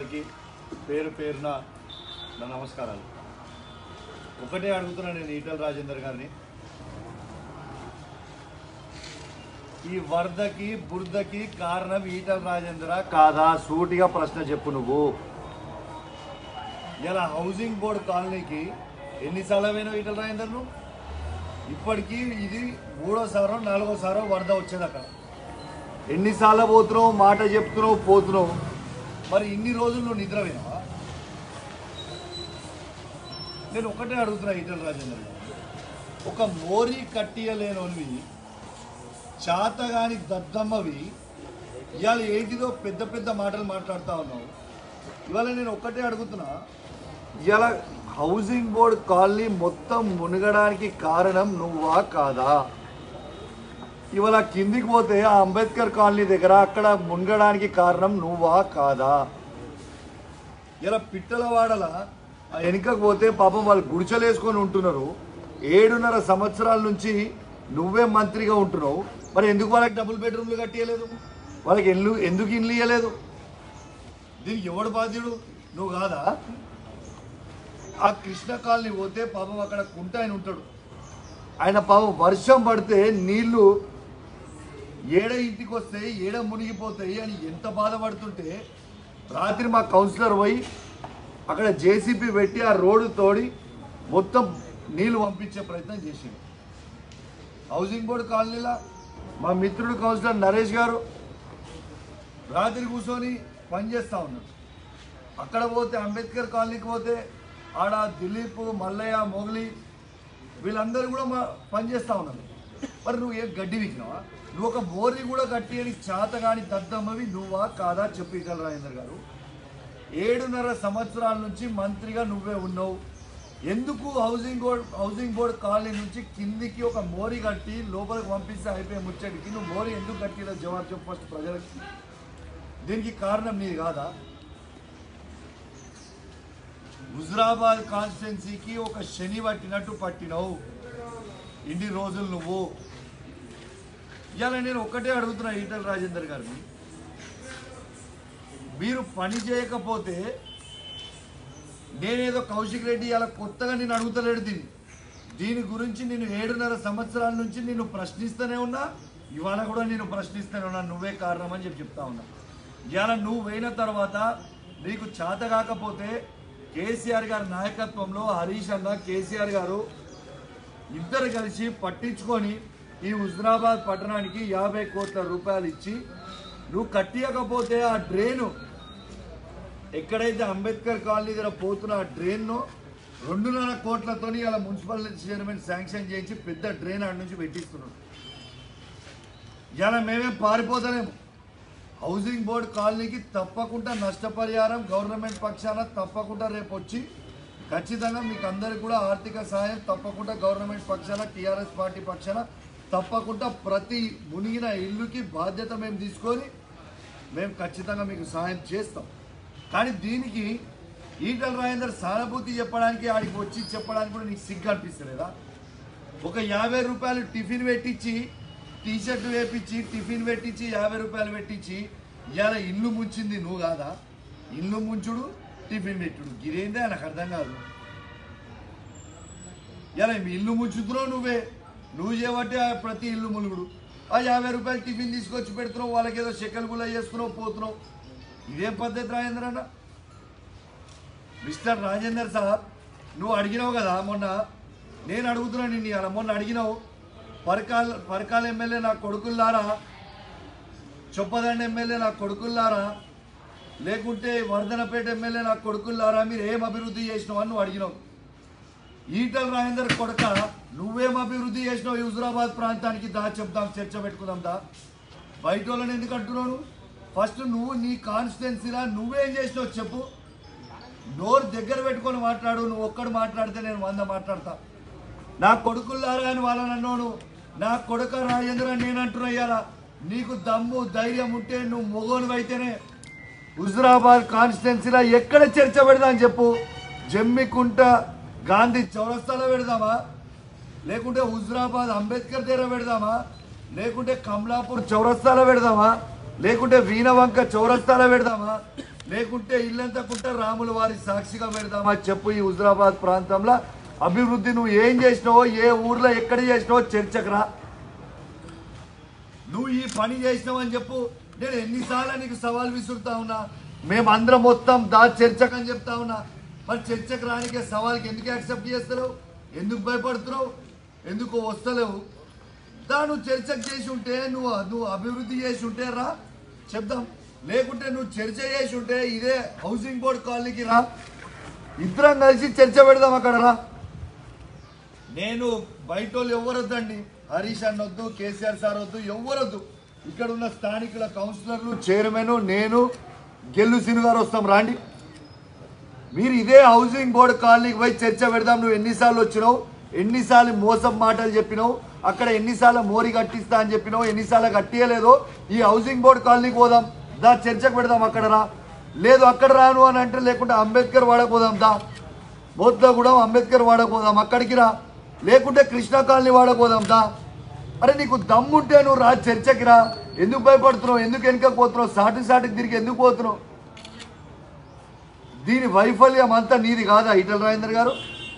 అందరికీ పేరు పేరున నా నమస్కారాలు ఒకటే అడుగుతున్నా నేను ఈటల రాజేందర్ గారిని ఈ వరదకి బురదకి కారణం ఈటల రాజేంద్ర కాదా సూటిగా ప్రశ్న చెప్పు నువ్వు ఇలా హౌసింగ్ బోర్డు కాలనీకి ఎన్నిసార్లు పోయినావు ఈటల రాజేందర్ నువ్వు ఇప్పటికీ ఇది మూడోసారో నాలుగోసారో వరద వచ్చేది అక్కడ ఎన్నిసార్లు పోతున్నావు మాట చెప్తున్నావు పోతున్నావు మరి ఇన్ని రోజులు నువ్వు నిద్రపోయినావా నేను ఒకటే అడుగుతున్నా ఈటల రాజేంద్ర గారు. ఒక మోరీ కట్టియలేనోనివి చాతగాని దద్దమ్మవి ఇవాళ ఏంటిదో పెద్ద పెద్ద మాటలు మాట్లాడుతూ ఉన్నావు ఇవాళ నేను ఒక్కటే అడుగుతున్నా ఇవాళ హౌసింగ్ బోర్డ్ కాలనీ మొత్తం మునగడానికి కారణం నువ్వా కాదా ఇవాళ కిందికి పోతే ఆ అంబేద్కర్ కాలనీ దగ్గర అక్కడ మునగడానికి కారణం నువ్వా కాదా ఇలా పిట్టలవాడల ఆ వెనుకకు పోతే పాపం వాళ్ళు గుడిచలేసుకొని ఉంటున్నారు ఏడున్నర సంవత్సరాల నుంచి నువ్వే మంత్రిగా ఉంటున్నావు మరి ఎందుకు వాళ్ళకి డబుల్ బెడ్రూమ్లు కట్టియలేదు వాళ్ళకి ఇల్లు ఎందుకు ఇల్లు ఇవ్వలేదు దీనికి ఎవడు బాధ్యుడు నువ్వు కాదా ఆ కృష్ణ కాలనీ పోతే పాపం అక్కడ కుంట ఆయన ఉంటాడు ఆయన పాపం వర్షం పడితే నీళ్లు ఏడ ఇంటికి వస్తాయి ఏడ మునిగిపోతాయి అని ఎంత బాధపడుతుంటే రాత్రి మా కౌన్సిలర్ పోయి అక్కడ జేసీబీ పెట్టి ఆ రోడ్డు తోడి మొత్తం నీళ్లు పంపించే ప్రయత్నం చేసిండు హౌసింగ్ బోర్డు కాలనీలా మా మిత్రుడు కౌన్సిలర్ నరేష్ గారు రాత్రి కూర్చొని పనిచేస్తూ ఉన్నాడు అక్కడ పోతే అంబేద్కర్ కాలనీకి పోతే ఆడ దిలీప్ మల్లయ్య మొగలి వీళ్ళందరూ కూడా మా పనిచేస్తూ ఉన్నారు మరి నువ్వు ఏం గడ్డి వికినావా నువ్వు ఒక బోర్ని కూడా కట్టి అని చేత కాని దద్దమ్మవి నువ్వా కాదా చెప్పి ఇటల రాజేందర్ గారు ఏడున్నర సంవత్సరాల నుంచి మంత్రిగా నువ్వే ఉన్నావు ఎందుకు housing board housing board colony నుంచి కిందికి ఒక మోరీ కట్టి లోపలికి పంపిస్తే అయిపోయే ముచ్చటికి నువ్వు మోరీ ఎందుకు కట్టిలో జవాబు చెప్పు ఫస్ట్ ప్రజలకి దీనికి కారణం నీది కాదా హుజరాబాద్ కాన్స్టిట్యున్సీకి ఒక శని పట్టినట్టు పట్టినవు ఇన్ని రోజులు నువ్వు ఇవాళ నేను ఒక్కటే అడుగుతున్నా ఈటల రాజేందర్ గారిని మీరు పని చేయకపోతే నేనేదో కౌశిక్ రెడ్డి ఇలా కొత్తగా నేను అడుగుతలేడు దీన్ని దీని గురించి నేను ఏడున్నర సంవత్సరాల నుంచి నేను ప్రశ్నిస్తూనే ఉన్నా ఇవాళ కూడా నేను ప్రశ్నిస్తూనే ఉన్నా నువ్వే కారణం అని చెప్పి చెప్తా ఉన్నా ఇవాళ నువ్వు పోయిన తర్వాత నీకు చేత కాకపోతే కేసీఆర్ గారి నాయకత్వంలో హరీష్ అన్న కేసీఆర్ గారు ఇద్దరు కలిసి పట్టించుకొని ఈ హుజరాబాద్ పట్టణానికి యాభై కోట్ల రూపాయలు ఇచ్చి నువ్వు కట్టియకపోతే ఆ డ్రైను ఎక్కడైతే అంబేద్కర్ కాలనీ దగ్గర పోతున్న ఆ డ్రైన్ను రెండున్నర కోట్లతోని ఇలా మున్సిపల్ చైర్మన్ శాంక్షన్ చేయించి పెద్ద డ్రైన్ ఆడ నుంచి పెట్టిస్తున్నాడు ఇలా మేమేం పారిపోతలేము హౌసింగ్ బోర్డ్ కాలనీకి తప్పకుండా నష్టపరిహారం గవర్నమెంట్ పక్షాన తప్పకుండా రేపు వచ్చి ఖచ్చితంగా మీకు అందరికి కూడా ఆర్థిక సహాయం తప్పకుండా గవర్నమెంట్ పక్షాన టీఆర్ఎస్ పార్టీ పక్షాన తప్పకుండా ప్రతి మునిగిన ఇల్లుకి బాధ్యత మేము తీసుకొని మేము ఖచ్చితంగా మీకు సహాయం చేస్తాం కానీ దీనికి ఈటల రాజేందర్ సానుభూతి చెప్పడానికి ఆడికి వచ్చి చెప్పడానికి కూడా నీకు సిగ్గు అనిపిస్తలేదా ఒక యాభై రూపాయలు టిఫిన్ పెట్టించి టీ షర్ట్ వేపించి టిఫిన్ పెట్టించి యాభై రూపాయలు పెట్టించి ఇవాళ ఇల్లు ముంచింది నువ్వు కాదా ఇల్లు ముంచుడు టిఫిన్ పెట్టుడు గిరేందే నాకు అర్థం కాదు ఇలా మీ ఇల్లు ముంచుతున్నావు నువ్వే నువ్వు చేయబట్టి ఆ ప్రతి ఇల్లు ములుగుడు ఆ యాభై రూపాయలు టిఫిన్ తీసుకొచ్చి పెడుతున్నావు వాళ్ళకి ఏదో షెకల్ గుల్ల చేస్తున్నావు పోతున్నావు ఇదేం పద్ధతి రాజేంద్ర అన్న మిస్టర్ రాజేందర్ సార్ నువ్వు అడిగినావు కదా మొన్న నేను అడుగుతున్నాను నిన్ను ఇవాళ మొన్న అడిగినావు పరకాల్ పరకాల్ ఎమ్మెల్యే నా కొడుకుల్లారా చొప్పదండ ఎమ్మెల్యే నా కొడుకుల్లారా లేకుంటే వర్ధనపేట ఎమ్మెల్యే నా కొడుకుల్లారా మీరు ఏం అభివృద్ధి చేసినావు అని నువ్వు అడిగినావు ఈటల రాజేందర్ కొడక నువ్వేం అభివృద్ధి చేసినావు ఈ హుజురాబాద్ ప్రాంతానికి దా చెప్దాం చర్చ పెట్టుకుందాం దా బయట వాళ్ళని ఎందుకు అంటున్నావు ఫస్ట్ నువ్వు నీ కాన్స్టిట్యున్సీలా నువ్వేం చేసినావు చెప్పు నోరు దగ్గర పెట్టుకొని మాట్లాడు నువ్వు ఒక్కడు మాట్లాడితే నేను వంద మాట్లాడతా నా కొడుకుల్లారా అని వాళ్ళని అన్నాను నా కొడుక రాజేంద్ర అని నేను అంటున్నా ఇయ్యాల నీకు దమ్ము ధైర్యం ఉంటే నువ్వు మొగోను అయితేనే హుజురాబాద్ కాన్స్టిట్యున్సీలో ఎక్కడ చర్చ పెడదాం చెప్పు జమ్మికుంట గాంధీ చౌరస్తాలో పెడదామా లేకుంటే హుజురాబాద్ అంబేద్కర్ దగ్గర పెడదామా లేకుంటే కమలాపూర్ చౌరస్తాలో పెడదామా లేకుంటే వీణవంక చౌరస్తాలో పెడదామా లేకుంటే ఇల్లంతా కుంట రాముల వారి సాక్షిగా పెడదామా చెప్పు ఈ హుజరాబాద్ ప్రాంతంలో అభివృద్ధి నువ్వు ఏం చేసినావో ఏ ఊర్లో ఎక్కడ చేసినావో చర్చకు రా నువ్వు ఈ పని చేసినావు అని చెప్పు నేను ఎన్నిసార్లు నీకు సవాల్ విసురుతా ఉన్నా మేమందరం మొత్తం దా చర్చకు అని చెప్తా ఉన్నా మరి చర్చకు రానికే సవాల్కి ఎందుకు యాక్సెప్ట్ చేస్తలేవు ఎందుకు భయపడుతున్నావు ఎందుకు వస్తలేవు దా నువ్వు చర్చకు చేసి ఉంటే నువ్వు నువ్వు అభివృద్ధి చేసి ఉంటే రా చెప్దాం లేకుంటే నువ్వు చర్చ చేసి ఉంటే ఇదే హౌసింగ్ బోర్డ్ కాలనీకి రా ఇద్దరం కలిసి చర్చ పెడదాం అక్కడ రా నేను బయట వాళ్ళు ఎవరొద్దండి హరీష్ అన్న వద్దు కేసీఆర్ సార్ వద్దు ఎవరొద్దు ఇక్కడ ఉన్న స్థానికుల కౌన్సిలర్లు చైర్మన్ నేను గెల్లు సిను గారు వస్తాం రాండి మీరు ఇదే హౌసింగ్ బోర్డు కాలనీకి పోయి చర్చ పెడదాం నువ్వు ఎన్నిసార్లు వచ్చినావు ఎన్నిసార్లు మోసం మాటలు చెప్పినావు అక్కడ ఎన్నిసార్లు మోరి కట్టిస్తా అని చెప్పినావు ఎన్నిసార్లు కట్టియలేదో ఈ హౌసింగ్ బోర్డు కాలనీకి పోదాం దా చర్చకు పెడదాం అక్కడ రా లేదు అక్కడ రాను అని అంటే లేకుంటే అంబేద్కర్ వాడకపోదాం దా బౌద్ధ కూడా అంబేద్కర్ వాడకపోదాం అక్కడికి రా లేకుంటే కృష్ణా కాలనీ వాడకపోదాం దా అరే నీకు దమ్ముంటే నువ్వు రా చర్చకి రా ఎందుకు భయపడుతున్నావు ఎందుకు వెనుకకు పోతున్నావు సాటి సాటికి తిరిగి ఎందుకు పోతున్నావు దీని వైఫల్యం అంతా నీది కాదా ఈటల రాజేందర్ గారు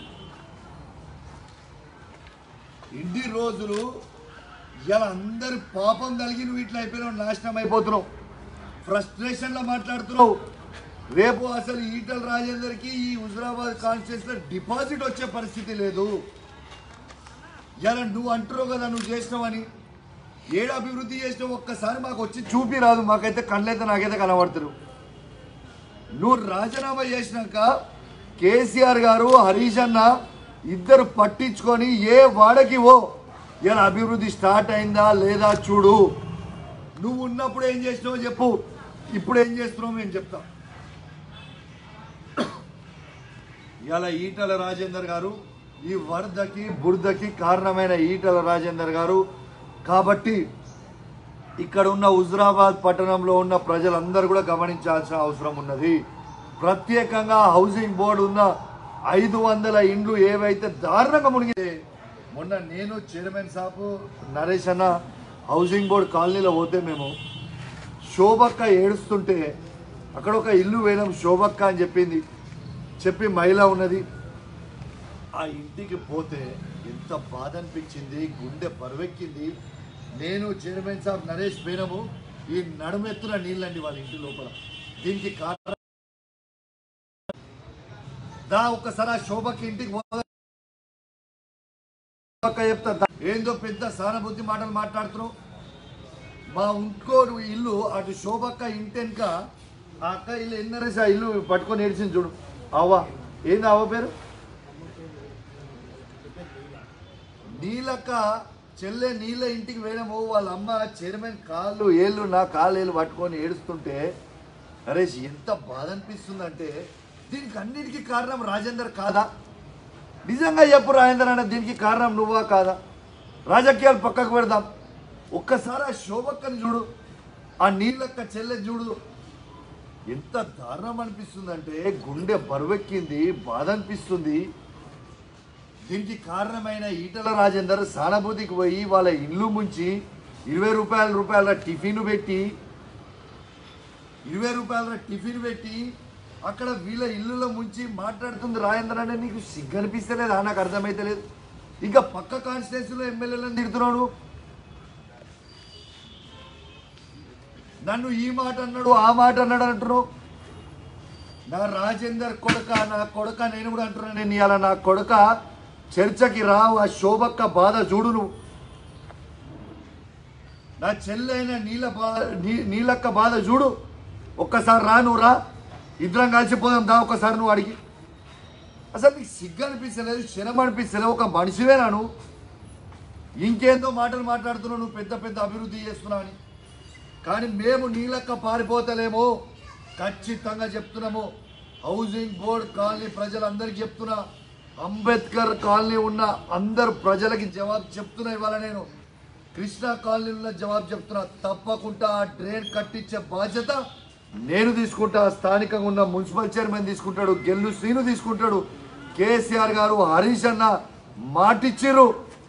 ఇన్ని రోజులు ఇలా అందరి పాపం కలిగి నువ్వు ఇట్లా అయిపోయినావు నాశనం అయిపోతున్నావు ఫ్రస్ట్రేషన్లో మాట్లాడుతున్నావు రేపు అసలు ఈటల రాజేందర్కి ఈ హుజరాబాద్ కాన్స్టిట్యూన్సీలో డిపాజిట్ వచ్చే పరిస్థితి లేదు ఇలా నువ్వు అంటున్నావు కదా నువ్వు చేసినావని ఏడు అభివృద్ధి చేసినావు ఒక్కసారి మాకు వచ్చి చూపి రాదు మాకైతే కళ్ళైతే నాకైతే కనబడుతున్నారు నువ్వు రాజీనామా చేసినాక కేసీఆర్ గారు హరీష్ అన్న ఇద్దరు పట్టించుకొని ఏ వాడకి ఓ ఇలా అభివృద్ధి స్టార్ట్ అయిందా లేదా చూడు నువ్వు ఉన్నప్పుడు ఏం చేసినావో చెప్పు ఇప్పుడు ఏం చేస్తున్నావు మేము చెప్తాం ఇలా ఈటల రాజేందర్ గారు ఈ వరదకి బురదకి కారణమైన ఈటల రాజేందర్ గారు కాబట్టి ఇక్కడ ఉన్న హుజరాబాద్ పట్టణంలో ఉన్న ప్రజలందరూ కూడా గమనించాల్సిన అవసరం ఉన్నది ప్రత్యేకంగా హౌసింగ్ బోర్డు ఉన్న ఐదు వందల ఇండ్లు ఏవైతే దారుణంగా మునిగి మొన్న నేను చైర్మన్ సాపు నరేష్ అన్న హౌసింగ్ బోర్డు కాలనీలో పోతే మేము శోభక్క ఏడుస్తుంటే అక్కడ ఒక ఇల్లు వేయడం శోభక్క అని చెప్పింది చెప్పి మహిళ ఉన్నది ఆ ఇంటికి పోతే ఎంత బాధ అనిపించింది గుండె పరువెక్కింది నేను చైర్మన్ సాబ్ నరేష్ పోయినాము ఈ నడుమెత్తున నీళ్ళండి వాళ్ళ ఇంటి లోపల దీనికి కారణం దా ఒక్కసారి ఆ శోభకి ఇంటికి పోదా శోభక్క చెప్తా దా. ఏందో పెద్ద సానుభూతి మాటలు మాట్లాడుతున్నావు మా ఇంకో ఇల్లు అటు శోభక్క ఇంటెనక ఆ అక్క ఇల్లు ఎన్నరేసి ఆ ఇల్లు పట్టుకొని ఏడిచింది చూడు అవ్వ ఏంది అవ్వ పేరు నీలక్క చెల్లె నీళ్ళ ఇంటికి వేయడము వాళ్ళ అమ్మ చైర్మన్ కాళ్ళు ఏళ్ళు నా కాళ్ళు పట్టుకొని ఏడుస్తుంటే నరేష్ ఎంత బాధ అనిపిస్తుందంటే దీనికి అన్నిటికీ కారణం రాజేందర్ కాదా నిజంగా చెప్పు రాజేందర్ అన్న దీనికి కారణం నువ్వా కాదా రాజకీయాలు పక్కకు పెడదాం ఒక్కసారి ఆ శోభక్కని చూడు ఆ నీళ్ళక్క చెల్లె చూడు ఎంత దారుణం అనిపిస్తుందంటే గుండె బరువెక్కింది బాధ అనిపిస్తుంది దీనికి కారణమైన ఈటల రాజేందర్ సానుభూతికి పోయి వాళ్ళ ఇల్లు ముంచి ఇరవై రూపాయల రూపాయల టిఫిన్ పెట్టి ఇరవై రూపాయల టిఫిన్ పెట్టి అక్కడ వీళ్ళ ఇల్లులో ముంచి మాట్లాడుతుంది రాజేందర్ అంటే నీకు సిగ్గు అనిపిస్తలేదా నాకు అర్థమైతలేదు ఇంకా పక్క కాన్స్టిట్యూన్సీలో ఎమ్మెల్యేలను తిడుతున్నాడు నన్ను ఈ మాట అన్నాడు ఆ మాట అన్నాడు అంటున్నావు నా రాజేందర్ కొడుక నా కొడుక నేను కూడా అంటున్నాను నేను ఇవాళ నా కొడుక చర్చకి రావు ఆ శోభక్క బాధ చూడు నువ్వు నా చెల్లైన నీళ్ళ బా నీ- నీలక్క బాధ చూడు ఒక్కసారి రా నువ్వు రా ఇద్దరం కలిసిపోదాం దా ఒక్కసారి నువ్వు అడిగి అసలు నీకు సిగ్గు అనిపిస్తలేదు శరం అనిపిస్తలేదు ఒక మనిషివేనా నువ్వు ఇంకేందో మాటలు మాట్లాడుతున్నావు నువ్వు పెద్ద పెద్ద అభివృద్ధి చేస్తున్నావు అని కానీ మేము నీలక్క పారిపోతలేము ఖచ్చితంగా చెప్తున్నాము హౌసింగ్ బోర్డ్ కాలనీ ప్రజలందరికీ చెప్తున్నా అంబేద్కర్ కాలనీ ఉన్న అందరు ప్రజలకి జవాబు చెప్తున్నా ఇవాళ నేను కృష్ణా కాలనీ ఉన్న జవాబు చెప్తున్నా తప్పకుండా ఆ డ్రైన్ కట్టించే బాధ్యత నేను తీసుకుంటా స్థానికంగా ఉన్న మున్సిపల్ చైర్మన్ తీసుకుంటాడు గెల్లు శ్రీను తీసుకుంటాడు కేసీఆర్ గారు హరీష్ అన్న మాటిచ్చిర్రు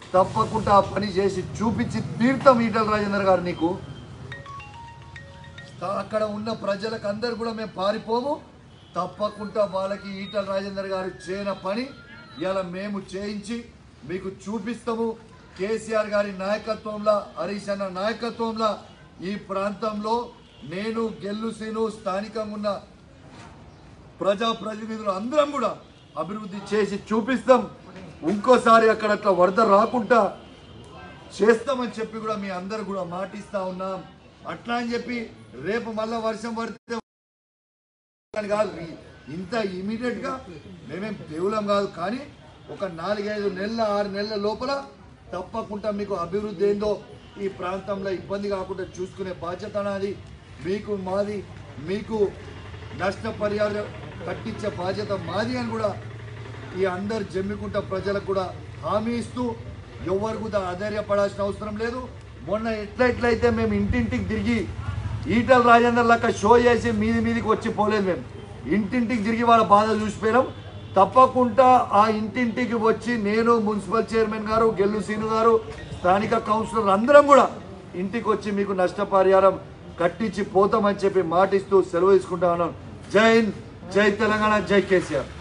తప్పకుండా ఆ పని చేసి చూపించి తీర్థం ఈటల రాజేందర్ గారు నీకు కా- అక్కడ ఉన్న ప్రజలకు అందరు కూడా మేము పారిపోము తప్పకుండా వాళ్ళకి ఈటల రాజేందర్ గారు చేయన పని ఇలా మేము చేయించి మీకు చూపిస్తాము కేసీఆర్ గారి నాయకత్వంలో హరీష్ అన్న నాయకత్వంలో ఈ ప్రాంతంలో నేను గెల్లుసీను స్థానికంగా ఉన్న ప్రజా ప్రతినిధులు అందరం కూడా అభివృద్ధి చేసి చూపిస్తాం ఇంకోసారి అక్కడ అట్లా వరద రాకుండా చేస్తామని చెప్పి కూడా మీ అందరు కూడా మాటిస్తా ఉన్నాం అట్లా అని చెప్పి రేపు మళ్ళా వర్షం పడితే అని కాదు ఈ- ఇంత ఇమీడియట్ గా మేమేం దేవులం కాదు కానీ ఒక నాలుగైదు నెలల ఆరు నెలల లోపల తప్పకుండా మీకు అభివృద్ధి ఏందో ఈ ప్రాంతంలో ఇబ్బంది కాకుండా చూసుకునే బాధ్యత నాది మీకు మాది మీకు నష్టపరిహారం కట్టించే బాధ్యత మాది అని కూడా ఈ అందరు జమ్మికుంట ప్రజలకు కూడా హామీ ఇస్తూ ఎవరు కూడా ఆధైర్యపడాల్సిన అవసరం లేదు మొన్న ఎట్లా ఎట్లయితే మేము ఇంటింటికి తిరిగి ఈటల రాజేందర్ లెక్క షో చేసి మీది మీదికి వచ్చి పోలేదు మేము ఇంటింటికి తిరిగి వాళ్ళ బాధ చూసిపోయినాం తప్పకుండా ఆ ఇంటింటికి వచ్చి నేను మున్సిపల్ చైర్మన్ గారు గెల్లు సీను గారు స్థానిక కౌన్సిలర్ అందరం కూడా ఇంటికి వచ్చి మీకు నష్టపరిహారం కట్టించి పోతామని చెప్పి మాటిస్తూ సెలవు తీసుకుంటా ఉన్నాం జై హింద్ జై తెలంగాణ జై కేసీఆర్